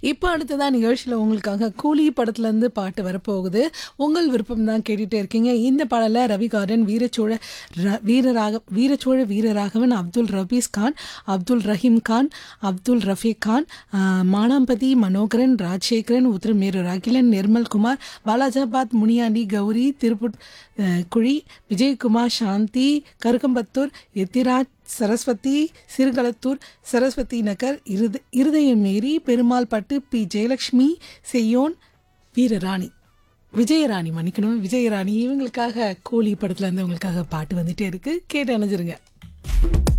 இப்போ அடுத்ததான் நிகழ்ச்சியில் உங்களுக்காக கூலி படத்துலேருந்து பாட்டு வரப்போகுது உங்கள் விருப்பம் தான் கேட்டுகிட்டே இருக்கீங்க இந்த பாடலை ரவி கார்டன் வீரச்சோழ ர- வீரராக வீரச்சோழ வீரராகவன் அப்துல் ரபீஸ் கான் அப்துல் ரஹீம் கான் அப்துல் ரஃபீக் கான் ஆஹ், மானாம்பதி மனோகரன் ராஜசேகரன் உத்திரமேரூர் அகிலன் நிர்மல்குமார் பாலாஜாபாத் முனியாண்டி கௌரி திருப்புட் அஹ், குழி விஜயகுமார் சாந்தி கருக்கம்பத்தூர் எத்திராஜ் சரஸ்வதி சிறுகளத்தூர் சரஸ்வதி நகர் இருத இருதயமேரி பெருமாள் பட்டு பி ஜெயலக்ஷ்மி செய்யோன் வீரராணி விஜயராணி மன்னிக்கணும் விஜயராணி இவங்களுக்காக கோழி படத்துல இருந்து உங்களுக்காக பாட்டு வந்துட்டே இருக்கு கேட்டு அணைஞ்சிருங்க